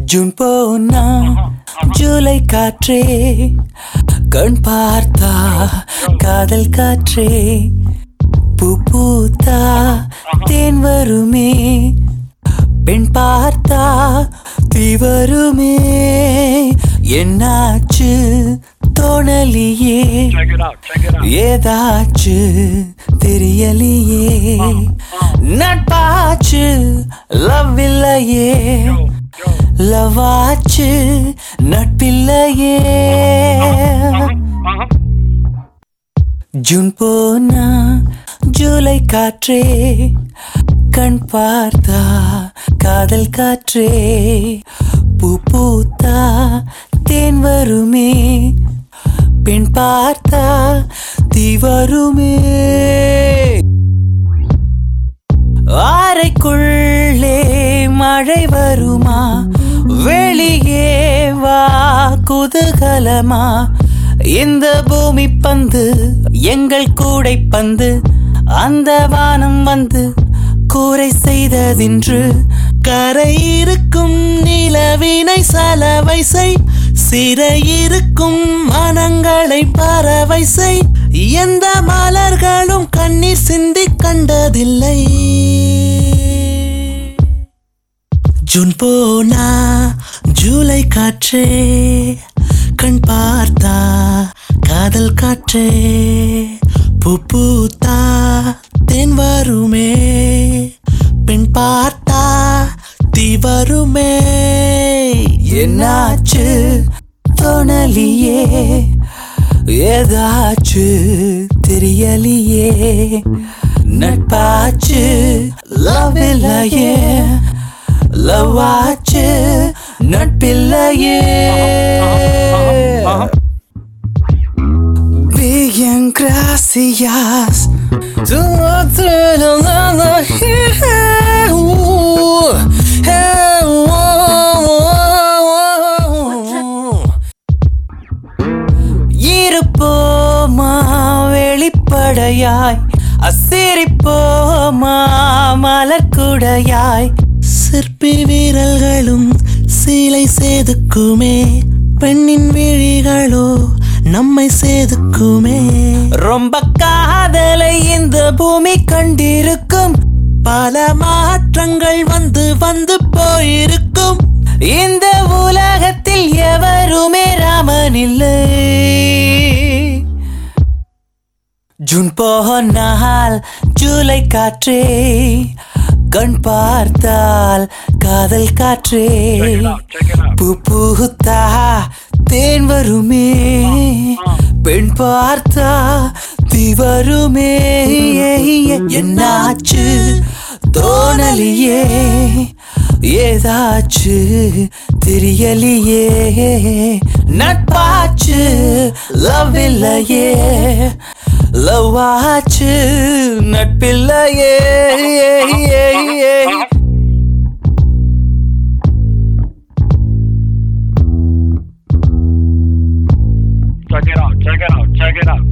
June போனா ஜூலை காற்றே கண் பார்த்தா காதல் காற்றே பூ பூத்தா தேன் வருமே பெண் பார்த்தா தீ வருமே என்னாச்சு தோணலியே Check it out. Check it out. ஏதாச்சு தெரியலையே நட்பாச்சு லவ் இல்லையே Yo, yo. லவ் ஆச்சு நட்பில்லையே Uh-huh. ஜூன் போனா ஜூலை காற்றே கண் பார்த்தா காதல் காற்றே பூ பூத்தா தேன் வருமே பெண் பார்த்தா தீ வருமே அறைக்குள்ளே மழை வருமா வெளியே வா குதூகலமா இந்த பூமி பந்து எங்கள் கூடை பந்து அந்த வானம் வந்து கூரை செய்ததின்று கரை இருக்கும் நிலவினை சலவை செய் சிறையிருக்கும் மனங்களை பறவை செய் எந்த மலர்களும் கண்ணீர் சிந்தி கண்டதில்லை ஜூன் போனா ஜூலை காற்றே கண் பார்த்தா காதல் காற்றே பூ பூத்தா தேன் வருமே பெண் பார்த்தா தீ வருமே என்னாச்சு தோணலியே ஏதாச்சு தெரியலையே நட்பாச்சு லவ் இல்லையே லவ் ஆச்சு நட்பில்லையே Bien, gracias. Tu otro lado, இருப்போமா வெளிப்படையாய் அசிரிப்போமா மலர்குடையாய் சிற்பி வீரல்களும் சீலை செதுக்குமே பெண்ணின் விழிகளோ நம்மை செதுக்குமே ரொம்ப காதலை இந்த பூமி கண்டிருக்கும் பல மாற்றங்கள் வந்து வந்து போயிருக்கும் இந்த உலகத்தில் எவருமே ராமன் இல்லை ஜூன் போனால் ஜூலை காற்றே கண் பார்த்தால் காதல் காற்றே Check it out. Check it out. பூ பூத்தா தேன் வருமே பெண் பார்த்தா தீ வருமே என்னாச்சு தோணலியே ஏதாச்சு தெரியலையே நட்பாச்சு லவ் இல்லையே லவ் ஆச்சு நட்பில்லையே Check it out. Check it out. Check it out.